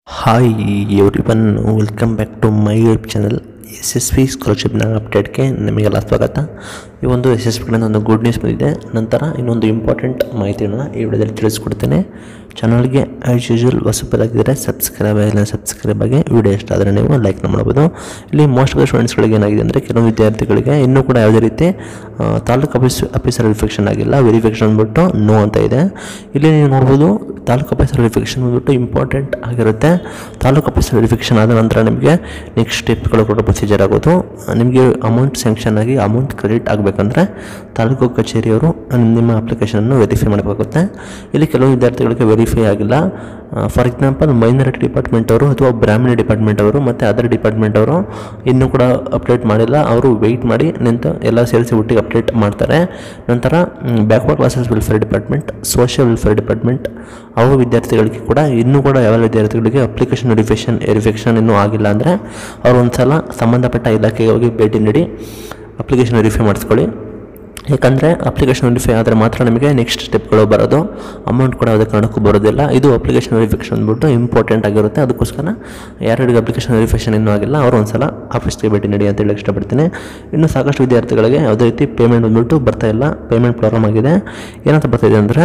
hi everyone welcome back to my YouTube channel S S P ಸ್ಕಾಲರ್ಶಿಪ್ನ ಅಪ್ಡೇಟ್ಗೆ ನಿಮಗೆಲ್ಲ ಸ್ವಾಗತ ಈ ಒಂದು ಎಸ್ ಎಸ್ ಪಿ ಕಡೆಯಿಂದ ಒಂದು ಗುಡ್ ನ್ಯೂಸ್ ಬಂದಿದೆ ನಂತರ ಇನ್ನೊಂದು ಇಂಪಾರ್ಟೆಂಟ್ ಮಾಹಿತಿಯನ್ನು ಈ ವಿಡಿಯೋದಲ್ಲಿ ತಿಳಿಸ್ಕೊಡ್ತೇನೆ ಚಾನಲ್ಗೆ ಆ್ಯಸ್ ಯೂಶುವಲ್ ಹೊಸಬರಾಗಿದ್ದರೆ ಸಬ್ಸ್ಕ್ರೈಬ್ ಆಗಿಲ್ಲ ಸಬ್ಸ್ಕ್ರೈಬ್ ಆಗಿ ವಿಡಿಯೋ ಇಷ್ಟ ಆದರೆ ನೀವು ಲೈಕ್ ಮಾಡ್ಬೋದು ಇಲ್ಲಿ ಮೋಸ್ಟ್ ಆಫ್ ದ ಸ್ಟೂಡೆಂಟ್ಸ್ಗಳಿಗೆ ಏನಾಗಿದೆ ಅಂದರೆ ಕೆಲವು ವಿದ್ಯಾರ್ಥಿಗಳಿಗೆ ಇನ್ನೂ ಕೂಡ ಯಾವುದೇ ರೀತಿ ಆ, ತಾಲೂಕು ಆಫೀಸ್ ಆಫೀಸರ್ ವೆರಿಫಿಕೇಷನ್ ಆಗಿಲ್ಲ ವೆರಿಫಿಕೇಷನ್ ಅಂದ್ಬಿಟ್ಟು ನೋ ಅಂತ ಇದೆ ಇಲ್ಲಿ ನೀವು ನೋಡ್ಬೋದು ತಾಲೂಕು ಆಫೀಸರ್ ವೆರಿಫಿಕೇಷನ್ ಬಂದ್ಬಿಟ್ಟು ಇಂಪಾರ್ಟೆಂಟ್ ಆಗಿರುತ್ತೆ ತಾಲೂಕು ಆಫೀಸರ್ ವೆರಿಫಿಕೇಷನ್ ಆದ ನಂತರ ನಿಮಗೆ ನೆಕ್ಸ್ಟ್ ಸ್ಟೆಪ್ಗಳು ಕೂಡ ಪ್ರೊಸೀಜರ್ ಆಗೋದು ನಿಮಗೆ ಅಮೌಂಟ್ ಸ್ಯಾಂಕ್ಷನ್ ಆಗಿ ಅಮೌಂಟ್ ಕ್ರೆಡಿಟ್ ಆಗಬೇಕಂದ್ರೆ ತಾಲೂಕು ಕಚೇರಿಯವರು ನಿಮ್ಮ ಅಪ್ಲಿಕೇಶನನ್ನು ವೆರಿಫೈ ಮಾಡಬೇಕಾಗುತ್ತೆ ಇಲ್ಲಿ ಕೆಲವು ವಿದ್ಯಾರ್ಥಿಗಳಿಗೆ ವೆರಿಫೈ ಆಗಿಲ್ಲ ಫಾರ್ ಎಕ್ಸಾಂಪಲ್ ಮೈನಾರಿಟಿ ಡಿಪಾರ್ಟ್ಮೆಂಟ್ ಅವರು ಅಥವಾ ಬ್ರಾಹ್ಮಣ ಡಿಪಾರ್ಟ್ಮೆಂಟ್ ಅವರು ಮತ್ತು ಅದರ್ ಡಿಪಾರ್ಟ್ಮೆಂಟ್ ಅವರು ಇನ್ನೂ ಕೂಡ ಅಪ್ಡೇಟ್ ಮಾಡಿಲ್ಲ ಅವರು ವೆಯ್ಟ್ ಮಾಡಿ ನಿಂತು ಎಲ್ಲ ಸೇರಿಸಿ ಒಟ್ಟಿಗೆ ಅಪ್ಡೇಟ್ ಮಾಡ್ತಾರೆ ನಂತರ backward classes welfare department social welfare department ಅವು ವಿದ್ಯಾರ್ಥಿಗಳಿಗೆ ಕೂಡ ಇನ್ನೂ ಕೂಡ ಯಾವ ವಿದ್ಯಾರ್ಥಿಗಳಿಗೆ ಅಪ್ಲಿಕೇಶನ್ ವೆರಿಫಿಕೇಷನ್ ವೆರಿಫಿಕೇಷನ್ ಇನ್ನೂ ಆಗಿಲ್ಲ ಅಂದರೆ ಅವ್ರು ಒಂದು ಸಲ ಸಂಬಂಧಪಟ್ಟ ಇಲಾಖೆಗೆ ಹೋಗಿ ಭೇಟಿ ನೀಡಿ ಅಪ್ಲಿಕೇಶನ್ ವೆರಿಫೈ ಮಾಡಿಸ್ಕೊಳ್ಳಿ ಯಾಕಂದರೆ ಅಪ್ಲಿಕೇಶನ್ ವೆರಿಫೈ ಆದರೆ ಮಾತ್ರ ನಿಮಗೆ ನೆಕ್ಸ್ಟ್ ಸ್ಟೆಪ್ಗಳು ಬರೋದು ಅಮೌಂಟ್ ಕೂಡ ಯಾವುದೇ ಕಾರಣಕ್ಕೂ ಬರೋದಿಲ್ಲ ಇದು ಅಪ್ಲಿಕೇಶನ್ ವೆರಿಫಿಕೇಷನ್ ಅಂದ್ಬಿಟ್ಟು ಇಂಪಾರ್ಟೆಂಟ್ ಆಗಿರುತ್ತೆ ಅದಕ್ಕೋಸ್ಕರ ಯಾರ್ಯಾರಿಗೆ ಅಪ್ಲಿಕೇಶನ್ ವೆರಿಫಿಕೇಷನ್ ಇನ್ನೂ ಆಗಿಲ್ಲ ಅವರು ಒಂದು ಸಲ ಆಫೀಸ್ಗೆ ಭೇಟಿ ನೀಡಿ ಅಂತ ಹೇಳಕ್ಕೆ ಇಷ್ಟಪಡ್ತೀನಿ ಇನ್ನು ಸಾಕಷ್ಟು ವಿದ್ಯಾರ್ಥಿಗಳಿಗೆ ಯಾವುದೇ ರೀತಿ ಪೇಮೆಂಟ್ ಬಂದ್ಬಿಟ್ಟು ಬರ್ತಾ ಇಲ್ಲ ಪೇಮೆಂಟ್ ಪ್ರಾಬ್ಲಮ್ ಆಗಿದೆ ಏನಂತ ಬರ್ತಾಯಿದೆ ಅಂದರೆ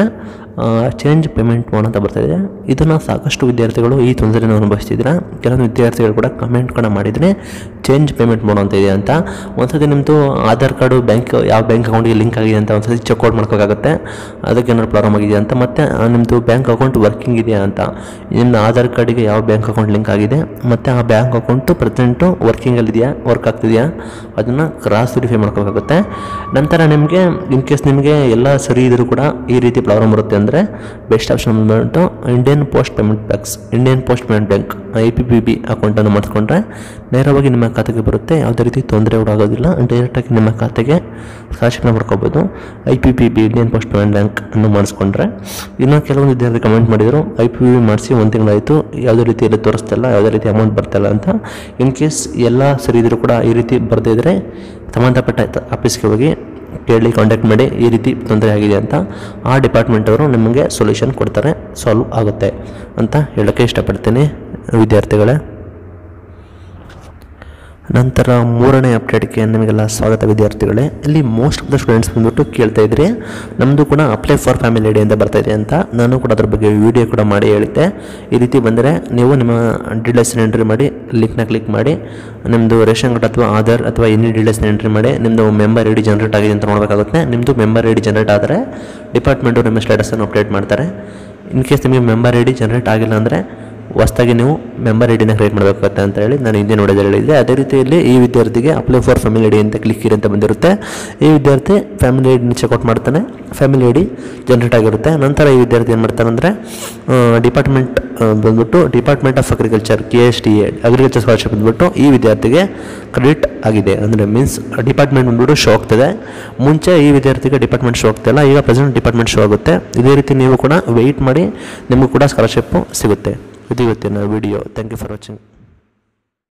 ಚೇಂಜ್ ಪೇಮೆಂಟ್ ಮೋಡ್ ಅಂತ ಬರ್ತಾಯಿದೆ ಇದನ್ನು ಸಾಕಷ್ಟು ವಿದ್ಯಾರ್ಥಿಗಳು ಈ ತೊಂದರೆಯನ್ನು ಅನುಭವಿಸ್ತಿದ್ದೀರಾ ಕೆಲವೊಂದು ವಿದ್ಯಾರ್ಥಿಗಳು ಕೂಡ ಕಮೆಂಟ್ ಕೂಡ ಮಾಡಿದರೆ ಚೇಂಜ್ ಪೇಮೆಂಟ್ ಮೋಡ್ ಅಂತ ಇದೆ ಅಂತ ಒಂದ್ಸತಿ ನಿಮ್ಮದು ಆಧಾರ್ ಕಾರ್ಡು ಬ್ಯಾಂಕ್ ಯಾವ ಬ್ಯಾಂಕ್ ಅಕೌಂಟ್ಗೆ ಲಿಂಕ್ ಆಗಿದೆ ಅಂತ ಒಂದ್ಸತಿ ಚೆಕ್ಔಟ್ ಮಾಡ್ಕೋಕ್ಕಾಗುತ್ತೆ ಅದಕ್ಕೆ ಏನಾದ್ರು ಪ್ರಾಬ್ಲಮ್ ಆಗಿದೆ ಅಂತ ಮತ್ತು ನಿಮ್ಮದು ಬ್ಯಾಂಕ್ ಅಕೌಂಟ್ ವರ್ಕಿಂಗ್ ಇದೆಯಾ ಅಂತ ನಿಮ್ಮ ಆಧಾರ್ ಕಾರ್ಡಿಗೆ ಯಾವ ಬ್ಯಾಂಕ್ ಅಕೌಂಟ್ ಲಿಂಕ್ ಆಗಿದೆ ಮತ್ತು ಆ ಬ್ಯಾಂಕ್ ಅಕೌಂಟು ಪ್ರೆಸೆಂಟು ವರ್ಕಿಂಗಲ್ಲಿದೆಯಾ ವರ್ಕ್ ಆಗ್ತಿದೆಯಾ ಅದನ್ನು ಕ್ರಾಸ್ ವೆರಿಫೈ ಮಾಡ್ಕೋಬೇಕಾಗುತ್ತೆ ನಂತರ ನಿಮಗೆ ಇನ್ ಕೇಸ್ ನಿಮಗೆ ಎಲ್ಲ ಸರಿ ಇದ್ರೂ ಕೂಡ ಈ ರೀತಿ ಪ್ರಾಬ್ಲಮ್ ಬರುತ್ತೆ ಅಂದರೆ ಬೆಸ್ಟ್ ಆಪ್ಷನ್ ಬಂದ್ಬಿಟ್ಟು Indian post payment banks Indian post payment bank I P P B ಅಕೌಂಟನ್ನು ಮಾಡಿಸ್ಕೊಂಡ್ರೆ ನೇರವಾಗಿ ನಿಮ್ಮ ಖಾತೆಗೆ ಬರುತ್ತೆ ಯಾವುದೇ ರೀತಿ ತೊಂದರೆ ಕೂಡ ಆಗೋದಿಲ್ಲ ಡೈರೆಕ್ಟಾಗಿ ನಿಮ್ಮ ಖಾತೆಗೆ ಸ್ಕಾಲರ್ಶಿಪ್ನ ಪಡ್ಕೋಬೋದು I P P B Indian post payment bank ಅನ್ನು ಮಾಡಿಸ್ಕೊಂಡ್ರೆ ಇನ್ನು ಕೆಲವೊಂದು ವಿದ್ಯಾರ್ಥಿ ಕಮೆಂಟ್ ಮಾಡಿದರು ಐ ಪಿ ಪಿ ಮಾಡಿಸಿ ಒಂದು ತಿಂಗಳಾಯಿತು ಯಾವುದೇ ರೀತಿಯಲ್ಲಿ ತೋರಿಸ್ತಿಲ್ಲ ಯಾವುದೇ ರೀತಿ ಅಮೌಂಟ್ ಬರ್ತಾಯಿಲ್ಲ ಅಂತ ಇನ್ ಕೇಸ್ ಎಲ್ಲ ಸರಿ ಇದ್ರೂ ಕೂಡ ಈ ರೀತಿ ಬರದೇ ಇದ್ದರೆ ಸಂಬಂಧಪಟ್ಟ ತ- ಆಫೀಸ್ಗೆ ಹೋಗಿ ಕೇಳಿ ಕಾಂಟ್ಯಾಕ್ಟ್ ಮಾಡಿ ಈ ರೀತಿ ತೊಂದರೆ ಆಗಿದೆ ಅಂತ ಆ ಡಿಪಾರ್ಟ್ಮೆಂಟ್ ಅವರು ನಿಮಗೆ ಸೊಲ್ಯೂಷನ್ ಕೊಡ್ತಾರೆ ಸಾಲ್ವ್ ಆಗುತ್ತೆ ಅಂತ ಹೇಳೋಕ್ಕೆ ಇಷ್ಟಪಡ್ತೀನಿ ವಿದ್ಯಾರ್ಥಿಗಳೇ ನಂತರ ಮೂರನೇ ಅಪ್ಡೇಟ್ಗೆ ನಿಮಗೆಲ್ಲ ಸ್ವಾಗತ ವಿದ್ಯಾರ್ಥಿಗಳೇ ಇಲ್ಲಿ ಮೋಸ್ಟ್ ಆಫ್ ದ ಸ್ಟೂಡೆಂಟ್ಸ್ ಬಂದ್ಬಿಟ್ಟು ಕೇಳ್ತಾ ಇದ್ರಿ ನಮ್ಮದು ಕೂಡ ಅಪ್ಲೈ ಫಾರ್ ಫ್ಯಾಮಿಲಿ ಐಡಿ ಅಂತ ಬರ್ತಾ ಇದೆ ಅಂತ ನಾನು ಕೂಡ ಅದ್ರ ಬಗ್ಗೆ ವಿಡಿಯೋ ಕೂಡ ಮಾಡಿ ಹೇಳಿದ್ದೆ ಈ ರೀತಿ ಬಂದರೆ ನೀವು ನಿಮ್ಮ ಡೀಟೇಲ್ಸ್ನ ಎಂಟ್ರಿ ಮಾಡಿ ಲಿಂಕ್ನ ಕ್ಲಿಕ್ ಮಾಡಿ ನಿಮ್ಮದು ರೇಷನ್ ಕಾರ್ಡ್ ಅಥವಾ ಆಧಾರ್ ಅಥವಾ ಎನಿ ಡೀಟೇಲ್ಸ್ನ ಎಂಟ್ರಿ ಮಾಡಿ ನಿಮ್ಮದು ಮೆಂಬರ್ ಐ ಡಿ ಜನರೇಟ್ ಆಗಿದೆ ಅಂತ ನೋಡಬೇಕಾಗುತ್ತೆ ನಿಮ್ಮದು ಮೆಂಬರ್ ಐ ಡಿ ಜನರೇಟ್ ಆದರೆ ಡಿಪಾರ್ಟ್ಮೆಂಟು ನಿಮ್ಮ ಸ್ಟೇಟಸನ್ನು ಅಪ್ಡೇಟ್ ಮಾಡ್ತಾರೆ ಇನ್ ಕೇಸ್ ನಿಮಗೆ ಮೆಂಬರ್ ಐ ಡಿ ಜನರೇಟ್ ಆಗಿಲ್ಲ ಅಂದರೆ ಹೊಸ್ದಾಗಿ ನೀವು ಮೆಂಬರ್ ಐ ಡಿನ ಕ್ರಿಯೇಟ್ ಮಾಡಬೇಕಾಗುತ್ತೆ ಅಂತ ಹೇಳಿ ನಾನು ಹಿಂದೆ ನೋಡಿದ್ರೆ ಹೇಳಿದ್ದೆ ಅದೇ ರೀತಿಯಲ್ಲಿ ಈ ವಿದ್ಯಾರ್ಥಿಗೆ ಅಪ್ಲೈ ಫಾರ್ ಫ್ಯಾಮಿಲಿ ಐಡಿ ಅಂತ ಕ್ಲಿಕ್ ಇರಿ ಅಂತ ಬಂದಿರುತ್ತೆ ಈ ವಿದ್ಯಾರ್ಥಿ ಫ್ಯಾಮಿಲಿ ಐಡಿನ ಚೆಕ್ಔಟ್ ಮಾಡ್ತಾನೆ ಫ್ಯಾಮಿಲಿ ಐಡಿ ಜನರೇಟ್ ಆಗಿರುತ್ತೆ ನಂತರ ಈ ವಿದ್ಯಾರ್ಥಿ ಏನು ಮಾಡ್ತಾನೆ ಅಂದರೆ ಡಿಪಾರ್ಟ್ಮೆಂಟ್ ಬಂದ್ಬಿಟ್ಟು department of agriculture K S T A agriculture scholarship ಬಂದ್ಬಿಟ್ಟು ಈ ವಿದ್ಯಾರ್ಥಿಗೆ ಕ್ರೆಡಿಟ್ ಆಗಿದೆ ಅಂದರೆ ಮೀನ್ಸ್ ಡಿಪಾರ್ಟ್ಮೆಂಟ್ ಬಂದ್ಬಿಟ್ಟು ಶೋ ಆಗ್ತದೆ ಮುಂಚೆ ಈ ವಿದ್ಯಾರ್ಥಿಗೆ ಡಿಪಾರ್ಟ್ಮೆಂಟ್ ಶೋ ಆಗ್ತಿಲ್ಲ ಈಗ ಪ್ರೆಸೆಂಟ್ ಡಿಪಾರ್ಟ್ಮೆಂಟ್ ಶೋ ಆಗುತ್ತೆ ಇದೇ ರೀತಿ ನೀವು ಕೂಡ ವೆಯ್ಟ್ ಮಾಡಿ ನಿಮಗೂ ಕೂಡ ಸ್ಕಾಲರ್ಶಿಪ್ಪು ಸಿಗುತ್ತೆ ಇದು ಇವತ್ತಿನ video thank you for watching